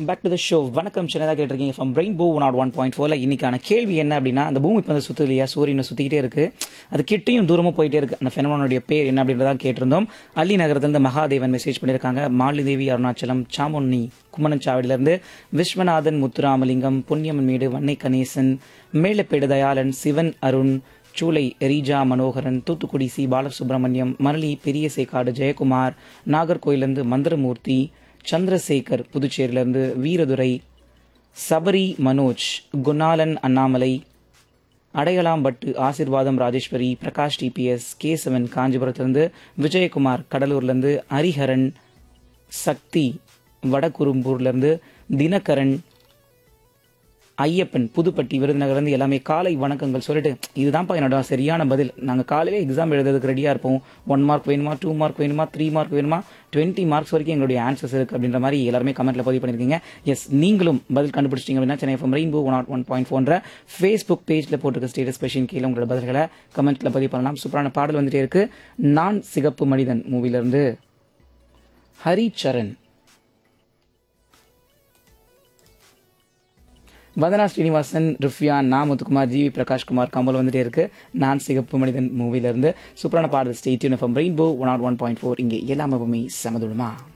back to the show வணக்கம் சின்னதாக கேட்டிருக்கீங்க from rainbow one nought one point ஃபோரில் இன்னைக்கான கேள்வி என்ன அப்படின்னா அந்த பூமி இப்போ வந்து சுற்று இல்லையா சூரியனை சுற்றிக்கிட்டே இருக்கு அது கிட்டையும் தூரமும் போயிட்டே இருக்கு அந்த ஃபெனமனுடைய பேர் என்ன அப்படின்றதான் கேட்டிருந்தோம் அள்ளி நகரத்திலிருந்து மகாதேவன் மெசேஜ் பண்ணியிருக்காங்க மாலிதேவி அருணாச்சலம் சாமுன்னி கும்மனச்சாவடியிலிருந்து விஸ்வநாதன் முத்துராமலிங்கம் பொன்னியம்மன் மேடு வன்னை கணேசன் மேலப்பேடு தயாளன் சிவன் அருண் சூளை ரீஜா மனோகரன் தூத்துக்குடி சி பாலசுப்ரமணியம் மரளி பெரிய சேக்காடு ஜெயக்குமார் நாகர்கோயிலிருந்து மந்திரமூர்த்தி சந்திரசேகர் புதுச்சேரியிலிருந்து வீரதுரை சபரி மனோஜ் குணாலன் அண்ணாமலை அடையலாம்பட்டு ஆசிர்வாதம் ராஜேஸ்வரி பிரகாஷ் டிபிஎஸ் கேசவன் காஞ்சிபுரத்திலிருந்து விஜயகுமார் கடலூர்லேருந்து ஹரிஹரன் சக்தி வடகுரும்பூர்லேருந்து தினகரன் ஐயப்பன் புதுப்பட்டி விருதுநகர்லேருந்து எல்லாமே காலை வணக்கங்கள் சொல்லிட்டு இதுதான்ப்பா என்னோட சரியான பதில் நாங்கள் காலையிலே எக்ஸாம் எழுதுறதுக்கு ரெடியாக இருப்போம் ஒன் மார்க் வேணுமா டூ மார்க் வேணுமா த்ரீ மார்க் வேணுமா டுவெண்ட்டி மார்க்ஸ் வரைக்கும் எங்களுடைய ஆன்சர்ஸ் இருக்குது அப்படின்ற மாதிரி எல்லாருமே கமெண்ட்டில் பதிவு பண்ணியிருக்கீங்க எஸ் நீங்களும் பதில் கண்டுபிடிச்சிங்க அப்படின்னா Chennai FM rainbow one nought one point ஃபோன்ற ஃபேஸ்புக் பேஜில் போட்டிருக்க ஸ்டேட்டஸ் கொஷின் கீழே உங்களோட பதில்களை கமெண்ட்டில் பதிவு பண்ணலாம் சூப்பரான பாடல் வந்துட்டே இருக்கு நான் சிகப்பு மனிதன் மூவிலேருந்து ஹரிச்சரண் வதனா ஸ்ரீனிவாசன் ருஃபியான் நா முத்துக்குமார் ஜிவி பிரகாஷ்குமார் கமல் வந்துட்டே இருக்கு நான் சிகப்பு மனிதன் மூவில இருந்து சூப்பரான பாடல் stay tune FM rainbow one aught one point four இங்கே எல்லாமே சமதுடுமா